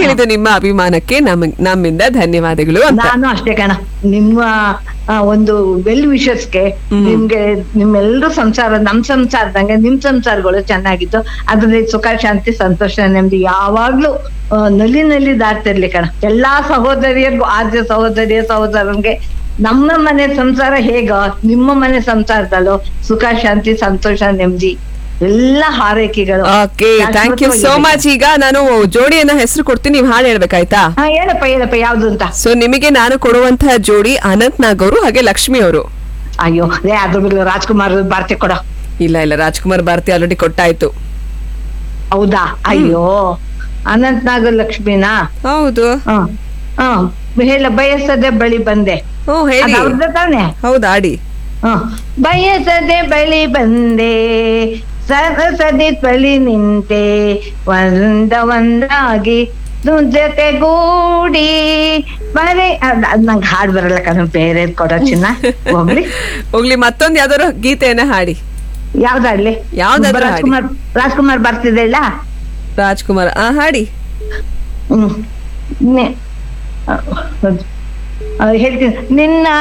ಹೇಳಿದ್ದು ನಿಮ್ಮ ಅಭಿಮಾನಕ್ಕೆ ನಮ್ ನಮ್ಮಿಂದ ಧನ್ಯವಾದಗಳು ಅಂತ ನಾನು ಅಷ್ಟೇ ಕಣ ನಿಮ್ಮ ಆ, ಒಂದು ವೆಲ್ ವಿಶಸ್ಗೆ ನಿಮ್ಗೆ ನಿಮ್ಮೆಲ್ಲರೂ ಸಂಸಾರ ನಮ್ ಸಂಸಾರದಂಗೆ ನಿಮ್ ಸಂಸಾರಗಳು ಚೆನ್ನಾಗಿತ್ತು ಅದ್ರಲ್ಲಿ ಸುಖ ಶಾಂತಿ ಸಂತೋಷ ನೆಮ್ಮದಿ ಯಾವಾಗ್ಲೂ ಆ, ನಲಿ ನಲಿ ದಾಟ್ತಿರ್ಲಿ ಕಣ ಎಲ್ಲಾ ಸಹೋದರಿಯರ್ಗೂ ಆದ್ಯ ಸಹೋದರಿಯ ಸಹೋದರನ್ಗೆ ನಮ್ಮ ಮನೆ ಸಂಸಾರ ಹೇಗ ನಿಮ್ಮ ಮನೆ ಸಂಸಾರದಲ್ಲೂ ಸುಖ ಶಾಂತಿ ಸಂತೋಷ ನೆಮ್ಮದಿ ಎಲ್ಲ ಹಾರೈಕೆಗಳು okay thank you so much ಈಗ ನಾನು ಜೋಡಿಯನ್ನ ಹೆಸರು ಕೊಡ್ತೀನಿ ನೀವು ಹಾಡು ಹೇಳ್ಬೇಕಾಯ್ತಾ ಹಾ ಹೇಳಪ್ಪ ಹೇಳಪ್ಪ ಯಾವ್ದು ಅಂತ ಸೊ ನಿಮಗೆ ನಾನು ಕೊಡುವಂತಹ ಜೋಡಿ ಅನಂತ್ ನಾಗ್ ಅವರು ಹಾಗೆ ಲಕ್ಷ್ಮಿ ಅವರು ಅಯ್ಯೋ ರೇ ಅದ್ರ ಬಗ್ಗೆ ರಾಜ್ಕುಮಾರ್ ಭಾರತಿ ಕೊಡ ಇಲ್ಲ ಇಲ್ಲ ರಾಜ್ಕುಮಾರ್ ಭಾರತಿ ಆಲ್ರೆಡಿ ಕೊಟ್ಟಾಯ್ತು ಹೌದಾ ಅಯ್ಯೋ ಅನಂತ್ ನಾಗ ಲಕ್ಷ್ಮಿನಾ ಹೌದು ಹ ಹ ಹೇಳ ಬಯಸದೆ ಬಳಿ ಬಂದೆ ಓ ಹೇಳಿ ಅದ್ ಅವ್ರ್ದೇ ತಾನೆ ಹೌದು ಆಡಿ ಹ ಬಯಸದೆ ಬಳಿ ಬಂದೆ ಸರಸದೆ ಬಳಿ ನಿಂತೆ ಒಂದ ಒಂದಾಗಿ ಜೊತೆಗೂಡಿ ಬರೀ ಅದ್ ಅದ್ ನಂಗೆ ಹಾಡ್ ಬರಲ್ಲ ಕಣ ಬೇರೆ ಕೊಡೋ ಚಿನ್ನ ಹೋಗ್ಲಿ ಹೋಗ್ಲಿ ಮತ್ತೊಂದ್ ಯಾವ್ದಾದ್ರು ಗೀತೆಯನ್ನ ಹಾಡಿ ಯಾವ್ದಾಡ್ಲಿ ಯಾವ್ದಾದ್ರು ಹಾಡಿ. ರಾಜ್ಕುಮಾರ್ ರಾಜ್ಕುಮಾರ್ ಬರ್ತಿದೆ ಇಲ್ಲ ರಾಜ್ಕುಮಾರ್ ಆ ಹಾಡಿ ಹ್ಮ್ ನೆ- ಆ, ಆ, ಹೇಳ್ತೀನಿ ನಿನ್ನ